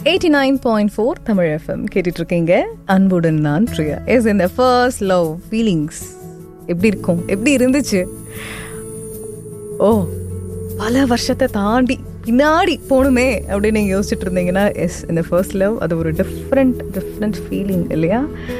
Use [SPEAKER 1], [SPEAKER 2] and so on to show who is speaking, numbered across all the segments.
[SPEAKER 1] eighty nine point four Tamil FM கேட்டுட்டு இருக்கீங்க அன்புடன் நான் பிரியா இஸ் இந்த ஃபர்ஸ்ட் லவ் ஃபீலிங்ஸ் எப்படி இருக்கும் எப்படி இருந்துச்சு ஓ பல வருஷத்தை தாண்டி பின்னாடி போகணுமே அப்படின்னு நீங்கள் யோசிச்சுட்டு இருந்தீங்கன்னா எஸ் இந்த ஃபர்ஸ்ட் லவ் அது ஒரு டிஃப்ரெண்ட் டிஃப்ரெண்ட் ஃபீலிங் இல்லையா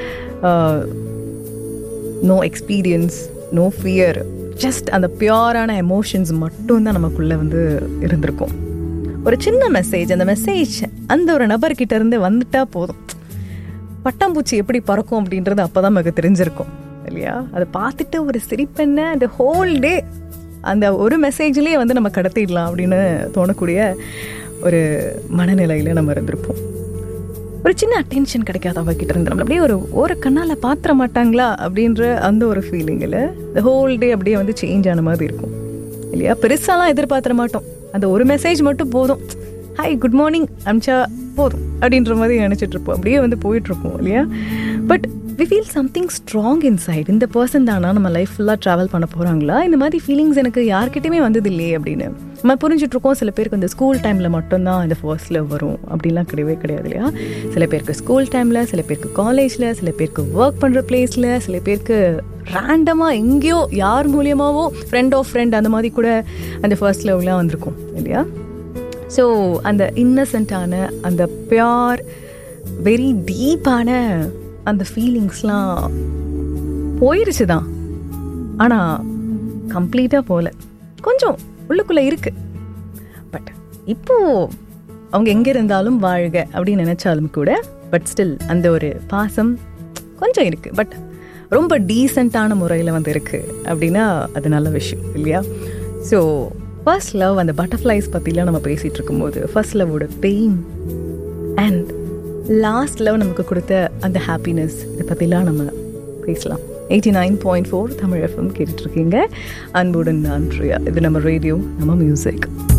[SPEAKER 1] no experience no fear just அந்த பியூரான எமோஷன்ஸ் மட்டும்தான் நமக்குள்ளே வந்து இருந்திருக்கும் ஒரு சின்ன மெசேஜ் அந்த மெசேஜ் அந்த ஒரு நபர்கிட்ட இருந்து வந்துட்டா போதும் பட்டாம்பூச்சி எப்படி பறக்கும் அப்படின்றது அப்போதான் நமக்கு தெரிஞ்சிருக்கும் இல்லையா அதை பார்த்துட்டு ஒரு சிரிப்பென்ன அந்த ஹோல் டே அந்த ஒரு மெசேஜ்லேயே வந்து நம்ம கடத்திடலாம் அப்படின்னு தோணக்கூடிய ஒரு மனநிலையில் நம்ம இருந்திருப்போம் ஒரு சின்ன அட்டென்ஷன் கிடைக்காத அவங்க கிட்ட இருந்து நம்மள அப்படியே ஒரு ஒரு கண்ணால் பாத்திர மாட்டாங்களா அப்படின்ற அந்த ஒரு ஃபீலிங்கில் இந்த ஹோல் டே அப்படியே வந்து சேஞ்ச் ஆன மாதிரி இருக்கும் இல்லையா பெருசாலாம் எதிர்பார்த்துட மாட்டோம் அந்த ஒரு மெசேஜ் மட்டும் போதும் ஹாய் குட் மார்னிங் அமிச்சா போதும் அப்படின்ற மாதிரி நினச்சிட்டு இருப்போம் அப்படியே வந்து போயிட்டு இருப்போம் இல்லையா but we feel something strong inside இந்த பர்சன் தானா நம்ம லைஃப் ஃபுல்லாக ட்ராவல் பண்ண போகிறாங்களா இந்த மாதிரி ஃபீலிங்ஸ் எனக்கு யார்கிட்டயுமே வந்தது இல்லையே அப்படின்னு நம்ம புரிஞ்சுட்டு இருக்கோம் சில பேருக்கு இந்த ஸ்கூல் டைமில் மட்டும்தான் இந்த ஃபர்ஸ்ட் லவ் வரும் அப்படிலாம் கிடையவே கிடையாது இல்லையா சில பேருக்கு ஸ்கூல் டைமில் சில பேருக்கு காலேஜில் சில பேருக்கு ஒர்க் பண்ணுற பிளேஸில் சில பேருக்கு ரேண்டமாக எங்கேயோ யார் மூலியமாவோ ஃப்ரெண்ட் ஆஃப் ஃப்ரெண்ட் அந்த மாதிரி கூட அந்த ஃபர்ஸ்ட் லவ்லாம் வந்திருக்கும் இல்லையா ஸோ அந்த இன்னசென்ட்டான அந்த பியோர் வெரி டீப்பான அந்த ஃபீலிங்ஸ்லாம் போயிருச்சு தான் ஆனால் கம்ப்ளீட்டாக போகல கொஞ்சம் உள்ளுக்குள்ளே இருக்கு பட் இப்போ அவங்க எங்கே இருந்தாலும் வாழ்க அப்படின்னு நினச்சாலும் கூட பட் ஸ்டில் அந்த ஒரு பாசம் கொஞ்சம் இருக்கு பட் ரொம்ப டீசெண்டான முறையில் வந்து இருக்கு அப்படின்னா அது நல்ல விஷயம் இல்லையா ஸோ ஃபர்ஸ்ட் லவ் அந்த பட்டர்ஃப்ளைஸ் பற்றிலாம் நம்ம பேசிகிட்டு இருக்கும்போது ஃபர்ஸ்ட் லவ்வோட பெயின் அண்ட் லாஸ்ட் லவ் நமக்கு கொடுத்த அந்த ஹாப்பினஸ் இதை பற்றிலாம் நம்ம பேசலாம் eighty nine point four Tamil FM கேட்டுட்ருக்கீங்க அன்புடன் நான் பிரியா இது நம்ம ரேடியோ நம்ம மியூசிக்